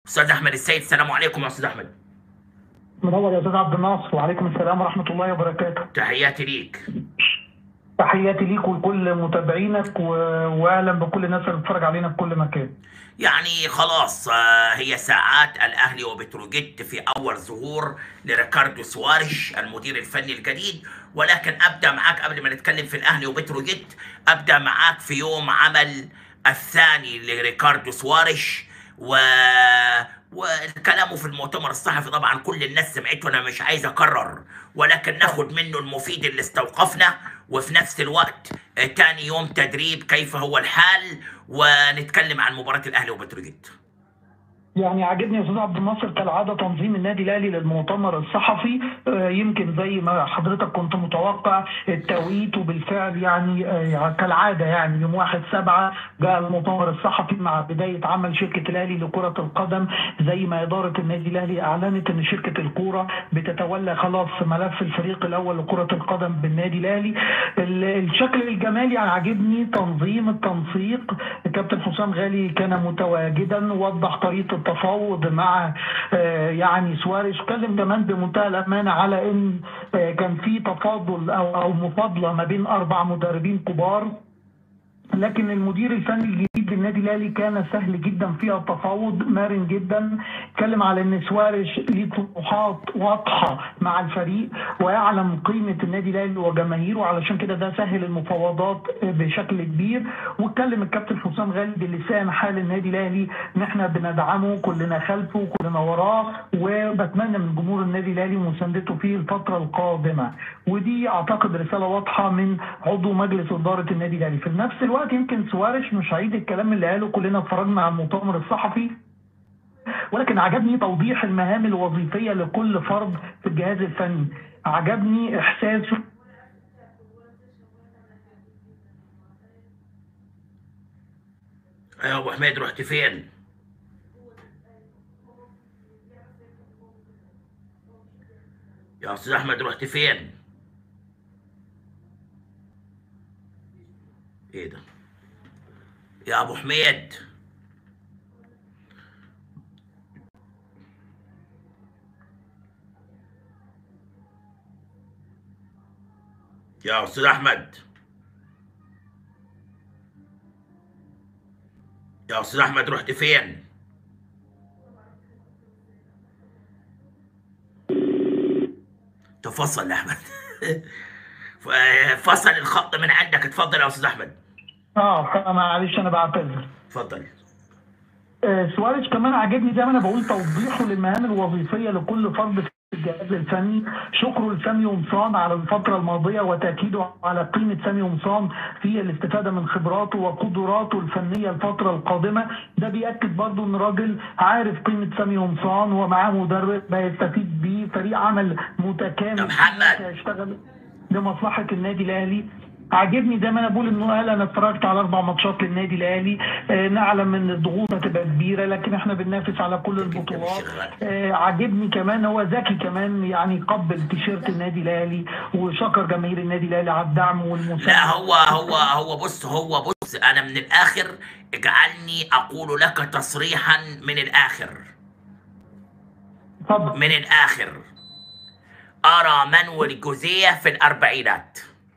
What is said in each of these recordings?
استاذ احمد السيد السلام عليكم يا استاذ احمد منور يا استاذ عبد الناصر وعليكم السلام ورحمه الله وبركاته تحياتي ليك تحياتي ليك ولكل متابعينك و- واهلا بكل الناس اللي بتتفرج علينا في كل مكان يعني خلاص آه، هي ساعات الاهلي وبتروجيت في اول ظهور لريكاردو سواريش المدير الفني الجديد ولكن ابدا معاك قبل ما نتكلم في الاهلي وبتروجيت ابدا معاك في يوم عمل الثاني لريكاردو سواريش و وكلامه في المؤتمر الصحفي طبعا كل الناس سمعته انا مش عايز اكرر ولكن ناخد منه المفيد اللي استوقفنا وفي نفس الوقت آه، تاني يوم تدريب كيف هو الحال ونتكلم عن مباراة الاهلي وبتروجيت يعني عاجبني يا استاذ عبد الناصر كالعاده تنظيم النادي الاهلي للمؤتمر الصحفي آه، يمكن زي ما حضرتك كنت متوقع التوقيت وبالفعل يعني آه، كالعاده يعني يوم 1 7 جاء المؤتمر الصحفي مع بدايه عمل شركه الاهلي لكره القدم زي ما اداره النادي الاهلي اعلنت ان شركه الكوره بتتولى خلاص ملف الفريق الاول لكره القدم بالنادي الاهلي ال- الشكل الجمالي يعني عاجبني تنظيم التنسيق الكابتن حسام غالي كان متواجدا وضح طريقه التفاوض مع آه، يعني سواريش اتكلم كمان بمنتهى الامانه على ان آه، كان في تفاضل او او مفاضله ما بين اربع مدربين كبار لكن المدير الفني الجديد للنادي الاهلي كان سهل جدا فيها التفاوض مرن جدا اتكلم على ان سواريش ليه طموحات واضحه مع الفريق ويعلم قيمه النادي الاهلي وجماهيره علشان كده ده سهل المفاوضات بشكل كبير واتكلم الكابتن حسام غالي بلسان حال النادي الاهلي ان احنا بندعمه كلنا خلفه كلنا وراه وبتمنى من جمهور النادي الاهلي مساندته فيه الفتره القادمه ودي اعتقد رساله واضحه من عضو مجلس اداره النادي الاهلي في نفس الوقت يمكن سواريش مش هعيد الكلام اللي قاله كلنا اتفرجنا على المؤتمر الصحفي ولكن عجبني توضيح المهام الوظيفيه لكل فرد في الجهاز الفني عجبني احساسه يا ابو حميد رحت فين يا استاذ احمد رحت فين ايه ده يا ابو حميد يا استاذ احمد يا استاذ احمد رحت فين تفصل يا احمد ف- فصل الخط من عندك اتفضل يا استاذ احمد اه معلش انا بعتذر اتفضل آه، سواريش كمان عجبني زي ما انا بقول توضيحه للمهام الوظيفيه لكل فرد في الجهاز الفني شكره لسامي قمصان على الفتره الماضيه وتاكيده على قيمه سامي قمصان في الاستفاده من خبراته وقدراته الفنيه الفتره القادمه ده بياكد برضو ان راجل عارف قيمه سامي قمصان ومعاه مدرب هيستفيد بيه فريق عمل متكامل يا محمد. هيشتغل لمصلحه النادي الاهلي عاجبني زي ما انا بقول انه قال انا اتفرجت على اربع ماتشات للنادي الاهلي آه نعلم ان الضغوط هتبقى كبيره لكن احنا بننافس على كل البطولات آه عاجبني كمان هو ذكي كمان يعني قبل تيشيرت النادي الاهلي وشكر جماهير النادي الاهلي على الدعم والمساعده لا هو هو هو بص هو بص انا من الاخر اجعلني اقول لك تصريحا من الاخر اتفضل من الاخر ارى مانويل جوزيه في الاربعينات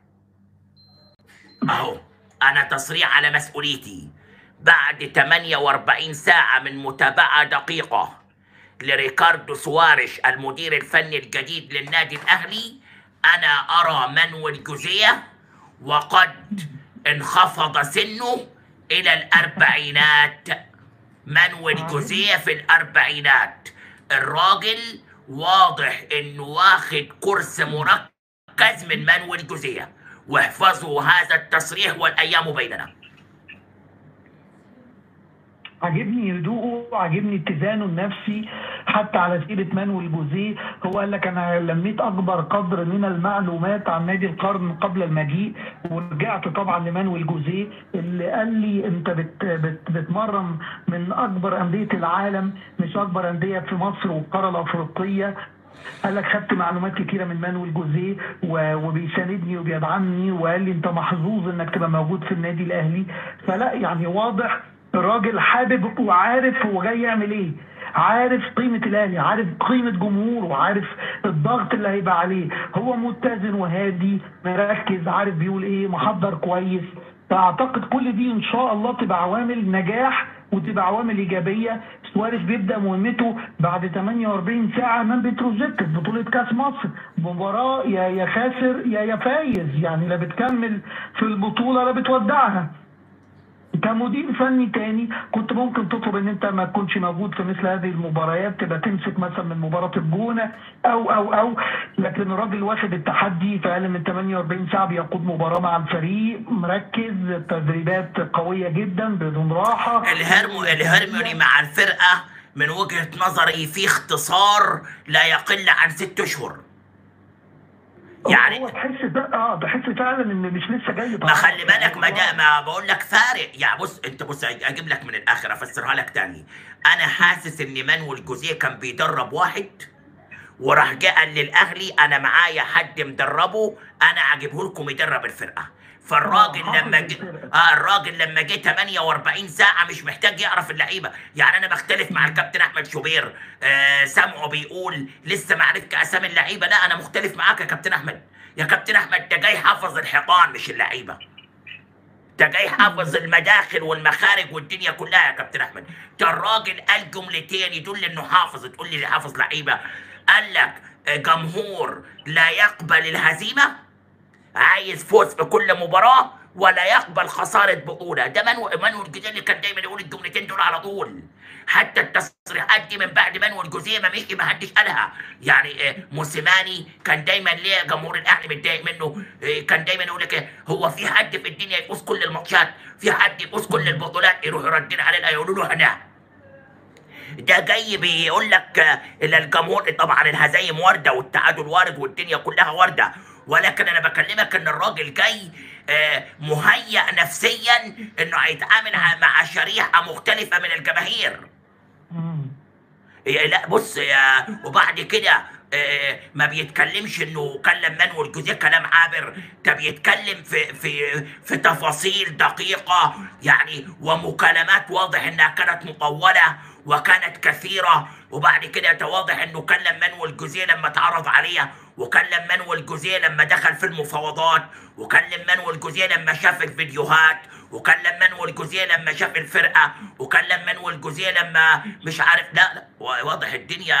اهو انا تصريح على مسؤوليتي بعد 48 ساعة من متابعة دقيقة لريكاردو سواريش المدير الفني الجديد للنادي الأهلي أنا أرى مانويل جوزيه وقد انخفض سنه إلى الأربعينات مانويل جوزيه في الأربعينات الراجل واضح إنه واخد كورس مركز من مانويل جوزيه واحفظوا هذا التصريح والأيام بيننا عاجبني هدوءه وعاجبني اتزانه النفسي حتى على سيره مانويل جوزيه هو قال لك انا لميت اكبر قدر من المعلومات عن نادي القرن قبل المجيء ورجعت طبعا لمانويل جوزيه اللي قال لي انت بت بت بتمرن من اكبر انديه العالم مش اكبر انديه في مصر والقاره الافريقيه قال لك خدت معلومات كتيره من مانويل جوزيه و- وبيساندني وبيدعمني وقال لي انت محظوظ انك تبقى موجود في النادي الاهلي فلا يعني واضح الراجل حابب وعارف هو جاي يعمل ايه عارف قيمه الاهلي عارف قيمه جمهوره عارف الضغط اللي هيبقى عليه هو متزن وهادي مركز عارف بيقول ايه محضر كويس فاعتقد كل دي ان شاء الله تبقى عوامل نجاح وتبقى عوامل ايجابيه سواريز بيبدا مهمته بعد 48 ساعه امام بتروجيت في بطوله كاس مصر مباراه يا يا خاسر يا يا فايز يعني لا بتكمل في البطوله لا بتودعها كمدير فني تاني كنت ممكن تطلب ان انت ما تكونش موجود في مثل هذه المباريات تبقى تمسك مثلا من مباراه الجونه او او او لكن الراجل واخد التحدي في اقل من 48 ساعه بيقود مباراه مع الفريق مركز تدريبات قويه جدا بدون راحه الهرمو الهرموني مع الفرقه من وجهه نظري في اختصار لا يقل عن ست اشهر يعني هو تحس ده اه تحس فعلا ان مش لسه جاي ما خلي بالك ما ده ما بقول لك فارق يعني بص انت بص اجيب لك من الاخر افسرها لك تاني انا حاسس ان مانويل جوزيه كان بيدرب واحد وراح جه قال للاهلي انا معايا حد مدربه انا عاجبه لكم يدرب الفرقه فالراجل آه، لما حافظ جه الفرقة. اه الراجل لما جه 48 ساعه مش محتاج يعرف اللعيبه يعني انا بختلف مع الكابتن احمد شوبير آه سامعه بيقول لسه ما عرفت اسامي اللعيبه لا انا مختلف معاك يا كابتن احمد يا كابتن احمد ده جاي حافظ الحيطان مش اللعيبه ده جاي حافظ المداخل والمخارج والدنيا كلها يا كابتن احمد ده الراجل قال جملتين يدل انه حافظ تقول لي حافظ لعيبه قال لك آه، جمهور لا يقبل الهزيمه عايز فوز في كل مباراه ولا يقبل خساره بطوله ده منو مانويل جوزيه اللي كان دايما يقول الجملتين دول على طول حتى التصريحات دي من بعد مانويل جوزيه ما مشي ما حدش قالها يعني آه، موسيماني كان دايما ليه جمهور الاهلي متضايق منه آه، كان دايما يقول لك آه، هو في حد في الدنيا يفوز كل الماتشات في حد يفوز كل البطولات يروحوا يردين عليه يقولوا له انا ده جاي بيقول لك آه، ان الجمهور طبعا الهزايم وارده والتعادل وارد والدنيا كلها وارده ولكن انا بكلمك ان الراجل جاي آه، مهيأ نفسيا انه هيتعامل ع- مع شريحه مختلفه من الجماهير مم. إيه، لا بص يا وبعد كده آه، ما بيتكلمش انه كلم مانويل جوزيه كلام عابر ده بيتكلم في في في تفاصيل دقيقه يعني ومكالمات واضح انها كانت مطوله وكانت كثيره وبعد كده ده واضح انه كلم مانويل جوزيه لما اتعرض عليه وكلم مانويل جوزيه لما دخل في المفاوضات وكلم مانويل جوزيه لما شاف الفيديوهات وكلم مانويل جوزيه لما شاف الفرقه وكلم مانويل جوزيه لما مش عارف لا لا واضح الدنيا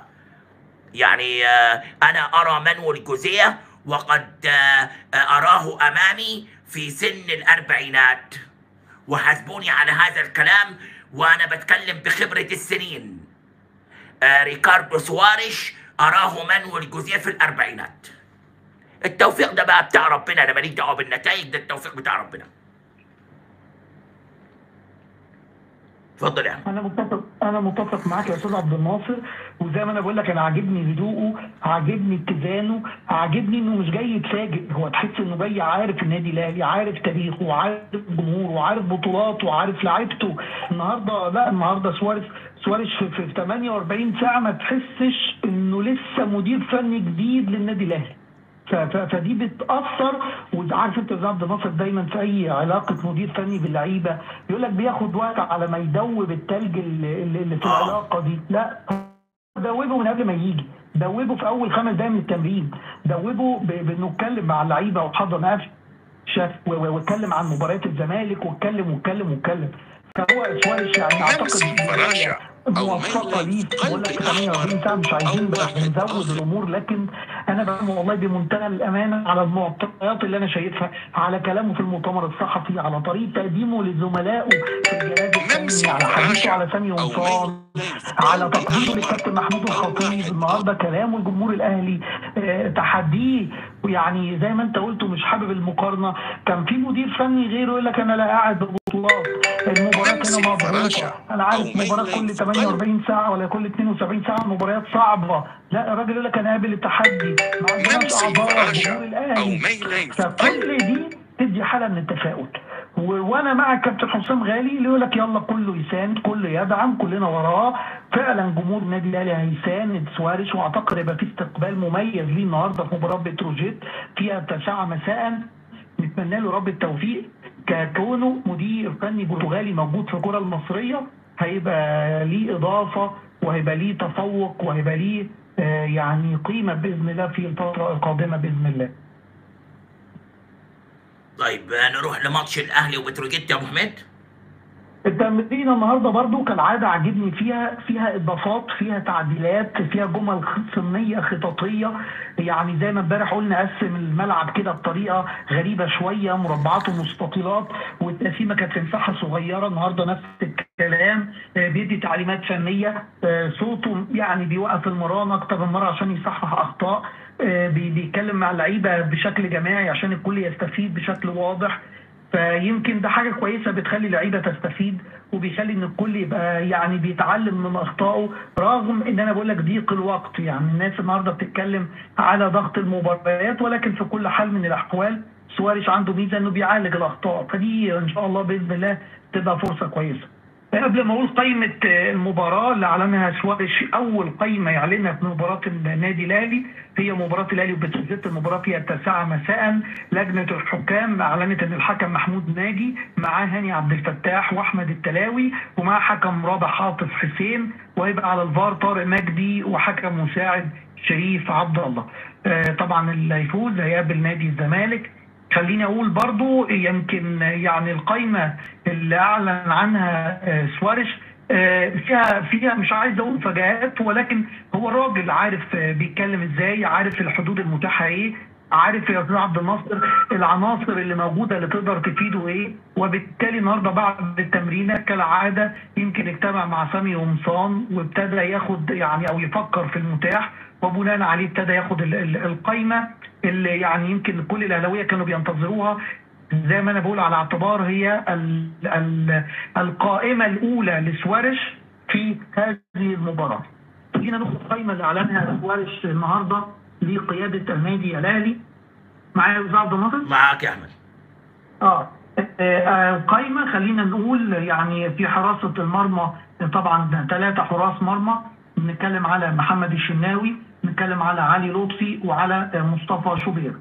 يعني آه، انا ارى مانويل جوزيه وقد آه، آه، اراه امامي في سن الاربعينات وحاسبوني على هذا الكلام وانا بتكلم بخبره السنين آه، ريكاردو سواريش اراه مانويل جوزيه في الاربعينات التوفيق ده بقى بتاع ربنا انا ماليش دعوه بالنتائج ده التوفيق بتاع ربنا اتفضل يا أحمد. انا متفق انا متفق معاك يا استاذ عبد الناصر وزي ما انا بقول لك انا عاجبني هدوءه عاجبني اتزانه عاجبني انه مش جاي يتفاجئ هو تحس انه جاي عارف النادي الاهلي عارف تاريخه وعارف جمهوره وعارف بطولاته وعارف لعيبته النهارده لا النهارده سواريز سواريز في, في 48 ساعه ما تحسش انه لسه مدير فني جديد للنادي الاهلي ف- ف- فدي بتاثر وعارف انت زي عبد الناصر دايما في اي علاقه مدير فني باللعيبه يقول لك بياخد وقت على ما يدوب التلج اللي, اللي اللي في آه. العلاقه دي لا دوبه من قبل ما يجي دوبه في اول خمس دقايق من التمرين دوبه ب- بانه اتكلم مع اللعيبه وحضر نفسه و- و- واتكلم عن مباريات الزمالك واتكلم واتكلم واتكلم فهو سواريز يعني اعتقد لمسي فراشة أو موفقه ميل ليه بقول لك قلب 48 ساعه مش عايزين أو بقى واحد نزود آخر. الامور لكن انا بقى والله بمنتهى الامانه على المعطيات اللي انا شايفها على كلامه في المؤتمر الصحفي على طريقه تقديمه لزملائه في الجهاز لمسي الفني على حديثه فراشة على سامي أو وصال ميل على قلب تقديمه أحمر للكابتن محمود أو الخطيب واحد النهارده آخر. كلامه الجمهور الاهلي آه، تحديه ويعني زي ما انت قلت ومش حابب المقارنه كان في مدير فني غيره يقول لك انا لا قاعد ببطولات المباراه لمسي هنا فراشة مضغوطه انا أو عارف مباراه ميل كل 48 ساعه ولا كل 72 ساعه مباريات صعبه لا الراجل يقول لك انا قابل التحدي ما عندناش لمسي اعذار فراشة جمهور أو الاهلي ميل فكل دي تدي حاله من التفاؤل و- وانا مع الكابتن حسام غالي اللي يقول لك يلا كله يساند كله يدعم كلنا وراه فعلا جمهور النادي الاهلي هيساند سواريش واعتقد يبقى في استقبال مميز ليه النهارده في مباراه بتروجيت فيها التاسعه مساء نتمنى له رب التوفيق ككونه مدير فني برتغالي موجود في الكره المصريه هيبقى ليه اضافه وهيبقى ليه تفوق وهيبقى ليه آه، يعني قيمه باذن الله في الفتره القادمه باذن الله. طيب آه، نروح لماتش الاهلي وبتروجيت يا ابو حميد التمرين النهارده برضو كالعاده عاجبني فيها فيها اضافات فيها تعديلات فيها جمل صنيه خططيه يعني زي ما امبارح قلنا قسم الملعب كده بطريقه غريبه شويه مربعات ومستطيلات والتقسيمه كانت في مساحه صغيره النهارده نفس الكلام آه، بيدي تعليمات فنيه آه، صوته يعني بيوقف المران اكتر من مره عشان يصحح اخطاء آه، بي- بيتكلم مع اللعيبه بشكل جماعي عشان الكل يستفيد بشكل واضح فيمكن ده حاجه كويسه بتخلي اللعيبه تستفيد وبيخلي ان الكل يبقى يعني بيتعلم من اخطائه رغم ان انا بقول لك ضيق الوقت يعني الناس النهارده بتتكلم على ضغط المباريات ولكن في كل حال من الاحوال سواريش عنده ميزه انه بيعالج الاخطاء فدي ان شاء الله باذن الله تبقى فرصه كويسه. قبل ما اقول قائمه المباراه اللي اعلنها سواريش اول قائمه يعلنها في مباراه النادي الاهلي هي مباراه الاهلي وبتروجيت المباراه فيها التاسعه مساء لجنه الحكام اعلنت ان الحكم محمود ناجي معاه هاني عبد الفتاح واحمد التلاوي ومعاه حكم رابح عاطف حسين وهيبقى على الفار طارق مجدي وحكم مساعد شريف عبد الله آه، طبعا اللي هيفوز هيقابل نادي الزمالك خليني اقول برضو يمكن يعني القايمه اللي اعلن عنها آه، سواريش آه، فيها فيها مش عايز اقول مفاجآت ولكن هو الراجل عارف آه، بيتكلم ازاي عارف الحدود المتاحه ايه عارف يا استاذ عبد الناصر العناصر اللي موجوده اللي تقدر تفيده ايه وبالتالي النهارده بعد التمرينه كالعاده يمكن اجتمع مع سامي قمصان وابتدى ياخد يعني او يفكر في المتاح وبناء عليه ابتدى ياخد ال- ال- القايمه اللي يعني يمكن كل الاهلاويه كانوا بينتظروها زي ما انا بقول على اعتبار هي ال ال القائمه الاولى لسوارش في هذه المباراه. خلينا ناخد القائمه اللي اعلنها سوارش النهارده لقياده النادي الاهلي. معايا يا استاذ عبد الناصر؟ معاك يا احمد اه آه، القايمه خلينا نقول يعني في حراسه المرمى طبعا ثلاثه حراس مرمى بنتكلم على محمد الشناوي بنتكلم على علي لطفي وعلى آه، مصطفى شوبير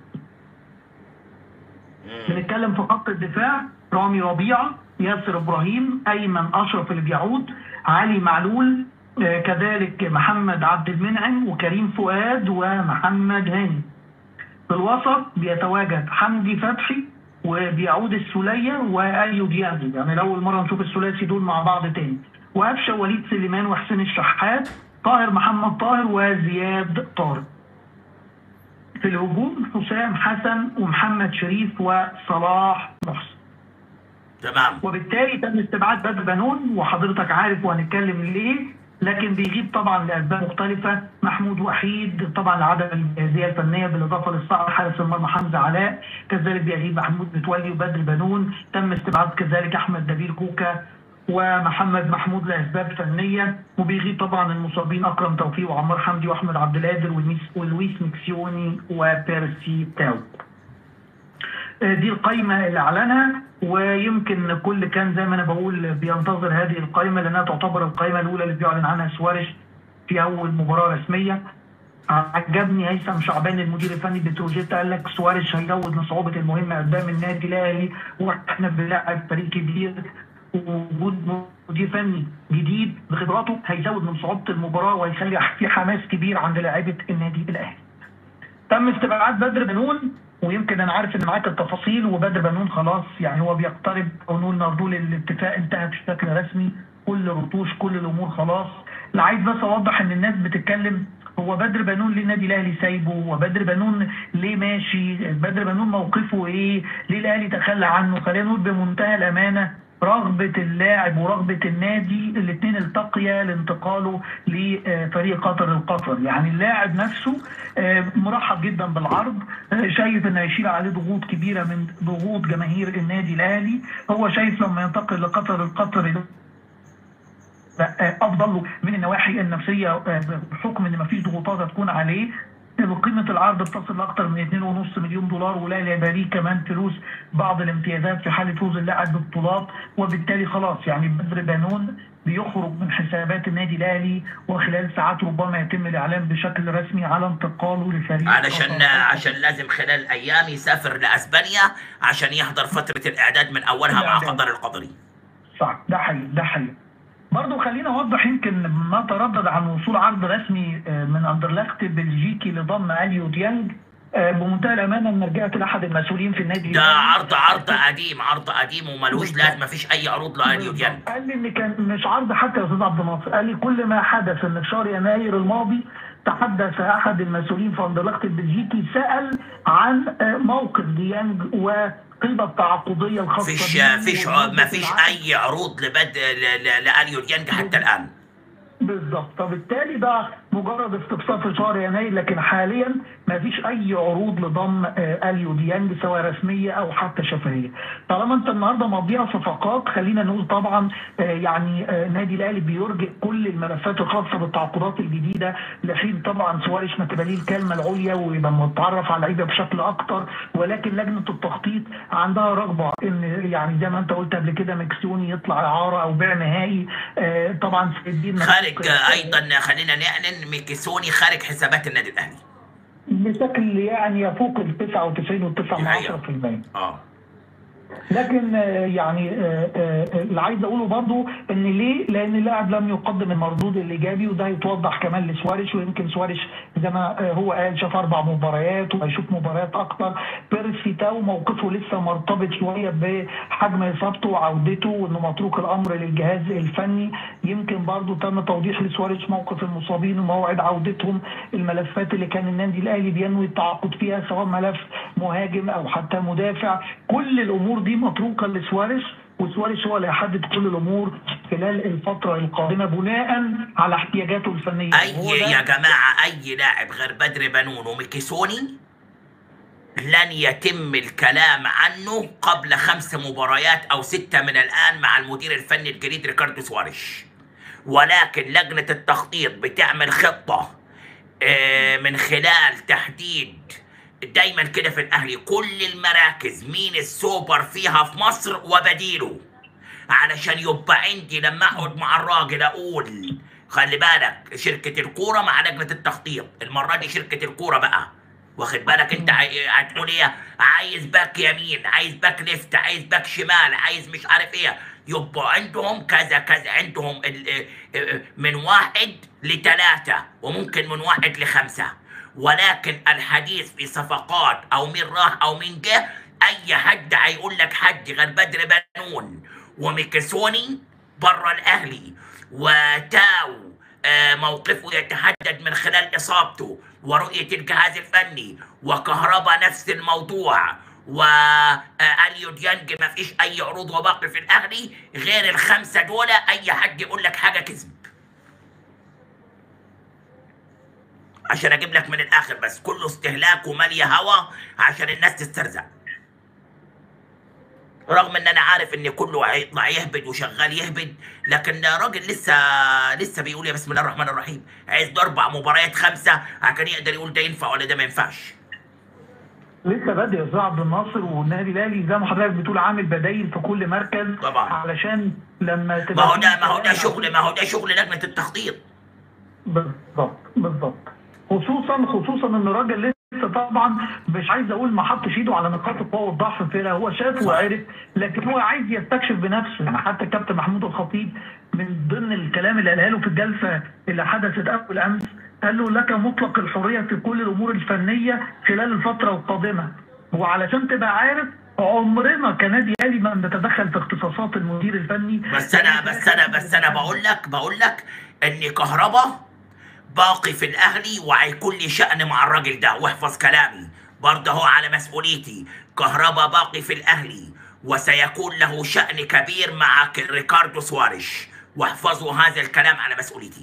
مم. بنتكلم في خط الدفاع رامي ربيعه ياسر ابراهيم ايمن اشرف اللي بيعود علي معلول آه، كذلك محمد عبد المنعم وكريم فؤاد ومحمد هاني في الوسط بيتواجد حمدي فتحي وبيعود السوليه وايو ديانج يعني لاول مره نشوف الثلاثي دول مع بعض تاني وقفشه وليد سليمان وحسين الشحات طاهر محمد طاهر وزياد طارق في الهجوم حسام حسن ومحمد شريف وصلاح محسن تمام وبالتالي تم استبعاد بدر بنون وحضرتك عارف وهنتكلم ليه لكن بيغيب طبعا لاسباب مختلفه محمود وحيد طبعا لعدم الجاهزيه الفنيه بالاضافه للصعب حارس المرمى حمزه علاء كذلك بيغيب محمود متولي وبدر بنون تم استبعاد كذلك احمد نبيل كوكا ومحمد محمود لاسباب فنيه وبيغيب طبعا المصابين اكرم توفيق وعمار حمدي واحمد عبد القادر ولويس- ولويس مكسيوني وبيرسي تاو دي القائمة اللي أعلنها ويمكن كل كان زي ما أنا بقول بينتظر هذه القائمة لأنها تعتبر القائمة الأولى اللي بيعلن عنها سواريش في أول مباراة رسمية عجبني هيثم شعبان المدير الفني بتروجيت قال لك سواريش هيزود من صعوبة المهمة قدام النادي الأهلي وإحنا بنلعب فريق كبير ووجود مدير فني جديد بخبراته هيزود من صعوبة المباراة وهيخلي في حماس كبير عند لاعيبة النادي الأهلي. تم استبعاد بدر بنون ويمكن انا عارف ان معاك التفاصيل وبدر بنون خلاص يعني هو بيقترب او نقول نردول الاتفاق انتهى بشكل رسمي كل الرتوش كل الامور خلاص لا عايز بس اوضح ان الناس بتتكلم هو بدر بنون ليه النادي الاهلي سايبه وبدر بنون ليه ماشي بدر بنون موقفه ايه ليه الاهلي تخلى عنه خلينا نقول بمنتهى الامانه رغبة اللاعب ورغبة النادي الاثنين التقيا لانتقاله لفريق قطر القطر يعني اللاعب نفسه آه، مرحب جدا بالعرض آه، شايف انه هيشيل عليه ضغوط كبيرة من ضغوط جماهير النادي الاهلي هو شايف لما ينتقل لقطر القطر افضل له من النواحي النفسيه آه، بحكم ان مفيش ضغوطات هتكون عليه قيمة العرض بتصل لأكثر من 2.5 مليون دولار ولا يبقى ليه كمان فلوس بعض الامتيازات في حالة فوز اللاعب ببطولات وبالتالي خلاص يعني بدر بانون بيخرج من حسابات النادي الأهلي وخلال ساعات ربما يتم الإعلان بشكل رسمي على انتقاله لفريق علشان قطر. عشان لازم خلال ايام يسافر لاسبانيا عشان يحضر فتره الاعداد من اولها مع الإعداد. قطر القطري صح ده حقيقي ده حقيقي برضه خلينا اوضح يمكن ما تردد عن وصول عرض رسمي آه، من اندرلخت بلجيكي لضم اليو ديانج آه، بمنتهى الامانه ان رجعت لاحد المسؤولين في النادي ده الأهلي. عرض عرض قديم عرض قديم وملوش لازمه مفيش اي عروض لاليو ديانج قال لي ان كان مش عرض حتى يا استاذ عبد الناصر قال لي كل ما حدث ان في شهر يناير الماضي تحدث احد المسؤولين في اندرلخت البلجيكي سال عن آه، موقف ديانج والقيمه التعاقديه الخاصه فيش بيه فيش ومدة مفيش العقد. اي عروض لبد ل- ل- لاليو ديانج حتى الان بالظبط فبالتالي ده مجرد استفسار في شهر يناير لكن حاليا ما فيش اي عروض لضم آه، اليو ديانج سواء رسميه او حتى شفهيه طالما انت النهارده مضيع صفقات خلينا نقول طبعا آه، يعني آه، النادي الاهلي بيرجئ كل الملفات الخاصه بالتعاقدات الجديده لحين طبعا سواريش ما تبقى ليه الكلمه العليا ويبقى متعرف على اللعيبه بشكل اكتر ولكن لجنه التخطيط عندها رغبه ان يعني زي ما انت قلت قبل كده مكسيوني يطلع اعاره او بيع نهائي آه، طبعا سيد الدين خارج آه، ايضا خلينا نعلن ميكيسوني خارج حسابات النادي الاهلي بشكل يعني يفوق ال 99 و9 اه لكن آه، يعني آه، آه، اللي عايز اقوله برضو ان ليه؟ لان اللاعب لم يقدم المردود الايجابي وده يتوضح كمان لسواريش ويمكن سواريش زي ما آه، هو قال شاف اربع مباريات وهيشوف مباريات اكتر بيرسي تاو موقفه لسه مرتبط شويه بحجم اصابته وعودته وانه متروك الامر للجهاز الفني يمكن برضو تم توضيح لسواريش موقف المصابين وموعد عودتهم الملفات اللي كان النادي الاهلي بينوي التعاقد فيها سواء ملف مهاجم او حتى مدافع كل الامور دي متروكه لسواريش وسواريش هو اللي هيحدد كل الامور خلال الفتره القادمه بناء على احتياجاته الفنيه وهو اي ده- يا جماعه اي لاعب غير بدر بنون وميكيسوني لن يتم الكلام عنه قبل خمس مباريات او ستة من الان مع المدير الفني الجديد ريكاردو سواريش ولكن لجنة التخطيط بتعمل خطة آه، من خلال تحديد دايما كده في الاهلي كل المراكز مين السوبر فيها في مصر وبديله علشان يبقى عندي لما اقعد مع الراجل اقول خلي بالك شركة الكورة مع لجنة التخطيط المرة دي شركة الكورة بقى واخد بالك انت عاي- هتقول ايه عايز باك يمين عايز باك ليفت عايز باك شمال عايز مش عارف ايه يبقى عندهم كذا كذا عندهم ال- اه- اه- من واحد لثلاثة وممكن من واحد لخمسة ولكن الحديث في صفقات او مين راح او مين جه اي حد هيقول لك حد غير بدر بنون وميكيسوني بره الاهلي وتاو آه، موقفه يتحدد من خلال اصابته ورؤيه الجهاز الفني وكهربا نفس الموضوع واليو ديانج ما فيش اي عروض وباقي في الاهلي غير الخمسه دول اي حد يقول لك حاجه كذب عشان اجيب لك من الاخر بس كله استهلاك وماليه هوا عشان الناس تسترزق رغم ان انا عارف ان كله هيطلع يهبد وشغال يهبد لكن راجل لسه لسه بيقول يا بسم الله الرحمن الرحيم عايز له اربع مباريات خمسه عشان يقدر يقول ده ينفع ولا ده ما ينفعش لسه بادئ يا استاذ عبد الناصر والنادي الاهلي زي ما حضرتك بتقول عامل بدايل في كل مركز طبعا. علشان لما ما تبقى هو في ده ما هو ده كلام شغل ما هو ده شغل لجنه التخطيط بالظبط بالظبط خصوصا خصوصا ان الراجل لسه طبعا مش عايز اقول ما حطش ايده على نقاط القوه والضعف في الفرقه هو شاف وعرف لكن هو عايز يستكشف بنفسه يعني حتى كابتن محمود الخطيب من ضمن الكلام اللي قالها له في الجلسه اللي حدثت اول امس قال له لك مطلق الحريه في كل الامور الفنيه خلال الفتره القادمه وعلشان تبقى عارف عمرنا كنادي اهلي ما نتدخل في اختصاصات المدير الفني بس انا بس انا بس انا بقول لك بقول لك ان كهربا باقي في الاهلي وهيكون لي شأن مع الراجل ده واحفظ كلامي برضه هو على مسؤوليتي كهربا باقي في الاهلي وسيكون له شأن كبير مع ك- ريكاردو سواريش واحفظوا هذا الكلام على مسؤوليتي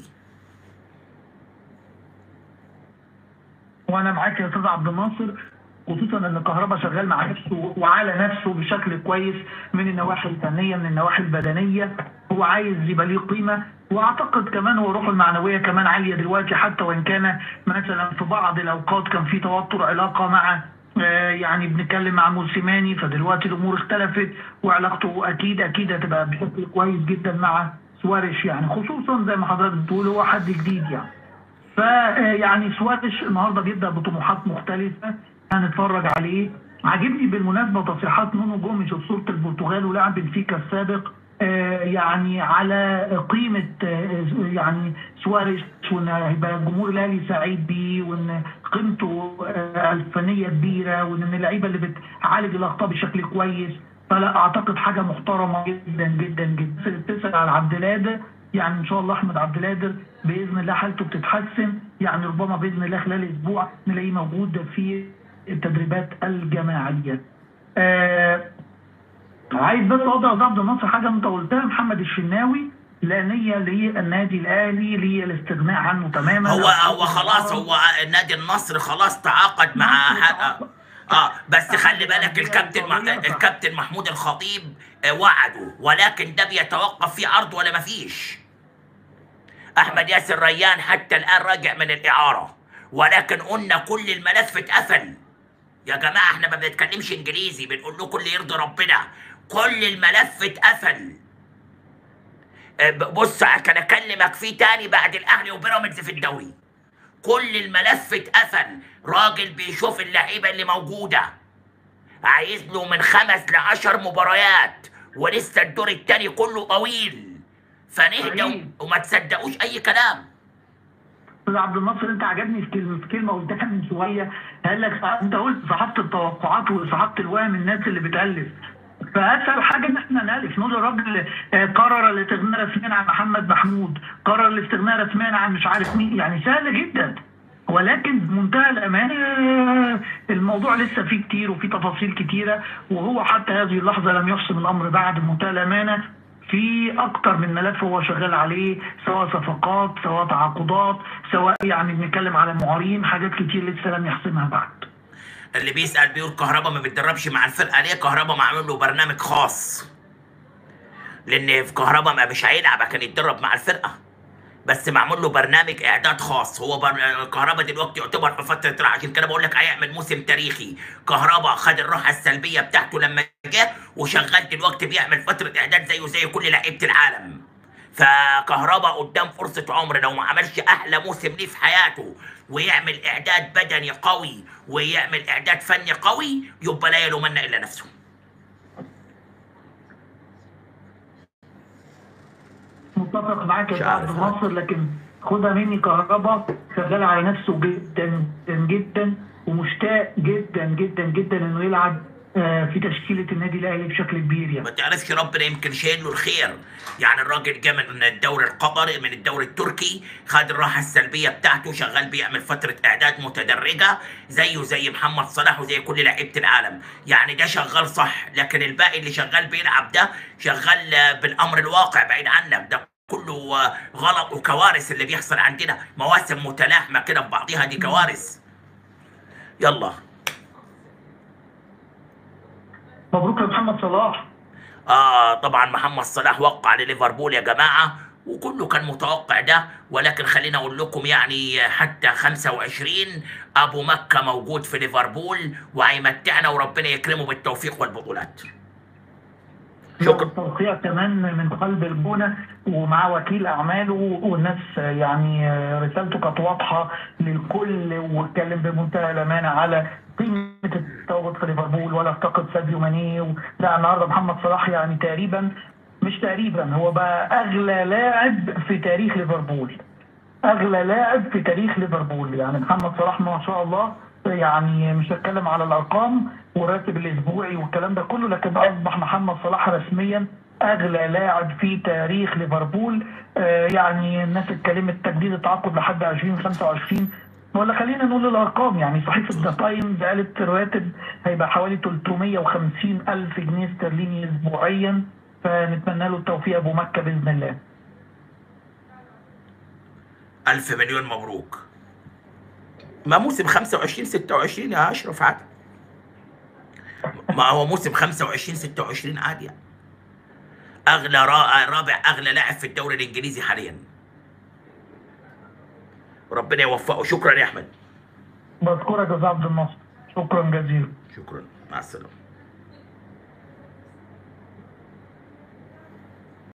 وانا معاك يا استاذ عبد الناصر خصوصا ان كهربا شغال مع نفسه وعلى نفسه بشكل كويس من النواحي الفنيه من النواحي البدنيه هو عايز يبقى ليه قيمه واعتقد كمان هو روحه المعنويه كمان عاليه دلوقتي حتى وان كان مثلا في بعض الاوقات كان في توتر علاقه مع آه، يعني بنتكلم مع موسيماني فدلوقتي الامور اختلفت وعلاقته اكيد اكيد هتبقى بشكل كويس جدا مع سواريش يعني خصوصا زي ما حضرتك بتقول هو حد جديد يعني فيعني سواريش النهارده بيبدا بطموحات مختلفه هنتفرج عليه عاجبني بالمناسبه تصريحات نونو جوميش اسطوره البرتغال ولاعب بنفيكا السابق آه، يعني على قيمه آه، يعني سواريز وان هيبقى الجمهور الاهلي سعيد بيه وان قيمته آه، الفنيه كبيره وان اللعيبه اللي بتعالج الاخطاء بشكل كويس فلا اعتقد حاجه محترمه جدا جدا جدا تسال على عبد القادر يعني ان شاء الله احمد عبد القادر باذن الله حالته بتتحسن يعني ربما باذن الله خلال اسبوع نلاقيه موجود في التدريبات الجماعيه. آه عايز بس اوضح يا عبد الناصر حاجه انت قلتها محمد الشناوي لا نيه للنادي الاهلي للاستغناء عنه تماما هو هو خلاص هو نادي النصر خلاص تعاقد مع النصر ح- تعاقد. اه بس خلي بالك الكابتن مع- الكابتن محمود الخطيب آه، وعده ولكن ده بيتوقف في عرض ولا مفيش احمد ياسر ريان حتى الان راجع من الاعاره ولكن قلنا كل الملف اتقفل يا جماعه احنا ما بنتكلمش انجليزي بنقول لكم اللي يرضي ربنا كل الملف اتقفل آه، ب- بص كان اكلمك فيه تاني بعد الاهلي وبيراميدز في الدوري كل الملف اتقفل راجل بيشوف اللعيبه اللي موجوده عايز له من خمس لعشر مباريات ولسه الدور التاني كله طويل فنهدى صحيح. وما تصدقوش اي كلام استاذ عبد الناصر انت عجبني في كلمه في كلمه قلتها من شويه قال لك انت قلت صحافه التوقعات وصحافه الوهم الناس اللي بتالف فاسهل حاجه ان احنا نالف نقول الراجل آه، قرر الاستغناء رسميا عن محمد محمود قرر الاستغناء رسميا عن مش عارف مين يعني سهل جدا ولكن بمنتهى الامانه آه، الموضوع لسه فيه كتير وفيه تفاصيل كتيره وهو حتى هذه اللحظه لم يحسم الامر بعد بمنتهى الامانه في اكتر من ملف هو شغال عليه سواء صفقات سواء تعاقدات سواء يعني بنتكلم على معارين حاجات كتير لسه لم يحسمها بعد اللي بيسال بيقول كهربا ما بيتدربش مع الفرقه ليه كهربا معمول له برنامج خاص لان في كهربا ما مش هيلعب كان يتدرب مع الفرقه بس معمول له برنامج اعداد خاص هو بر... كهربا دلوقتي يعتبر في فتره راحه عشان كده بقول لك هيعمل موسم تاريخي كهربا خد الراحه السلبيه بتاعته لما جه وشغال دلوقتي بيعمل فتره اعداد زيه زي كل لعيبه العالم فكهربا قدام فرصة عمر لو ما عملش أحلى موسم ليه في حياته ويعمل إعداد بدني قوي ويعمل إعداد فني قوي يبقى لا يلومن إلا نفسه متفق معاك مش يا عارف. عبد الناصر لكن خدها مني كهربا شغال على نفسه جدا جدا جدا ومشتاق جدا جدا جدا انه يلعب آه، في تشكيله النادي الاهلي بشكل كبير يعني ما تعرفش ربنا يمكن شايل له الخير يعني الراجل جه من الدوري القطري من الدوري التركي خد الراحه السلبيه بتاعته شغال بيعمل فتره اعداد متدرجه زيه زي محمد صلاح وزي كل لعيبه العالم يعني ده شغال صح لكن الباقي اللي شغال بيلعب ده شغال آه، بالامر الواقع بعيد عنك ده كله آه، غلط وكوارث اللي بيحصل عندنا مواسم متلاحمه كده ببعضها دي كوارث يلا مبروك يا محمد صلاح آه طبعا محمد صلاح وقع لليفربول يا جماعة وكله كان متوقع ده ولكن خلينا أقول لكم يعني حتى 25 أبو مكة موجود في ليفربول وهيمتعنا وربنا يكرمه بالتوفيق والبطولات شكرا توقيع كمان من قلب الجونه ومع وكيل اعماله والناس يعني رسالته كانت واضحه للكل واتكلم بمنتهى الامانه على قيمه التواجد في ليفربول ولا افتقد ساديو ماني و- لا النهارده محمد صلاح يعني تقريبا مش تقريبا هو بقى اغلى لاعب في تاريخ ليفربول اغلى لاعب في تاريخ ليفربول يعني محمد صلاح ما شاء الله يعني مش هتكلم على الارقام والراتب الاسبوعي والكلام ده كله لكن اصبح محمد صلاح رسميا اغلى لاعب في تاريخ ليفربول آه يعني الناس اتكلمت تجديد التعاقد لحد 2025 ولا خلينا نقول الارقام يعني صحيفه ذا تايمز قالت الراتب هيبقى حوالي 350 الف جنيه استرليني اسبوعيا فنتمنى له التوفيق ابو مكه باذن الله ألف مليون مبروك ما موسم 25 26 يا أشرف عادي ما هو موسم 25 26 عادي يعني. أغلى را- رابع أغلى لاعب في الدوري الإنجليزي حاليا ربنا يوفقه شكرا يا أحمد بشكرك يا أستاذ عبد الناصر شكرا جزيلا شكرا مع السلامة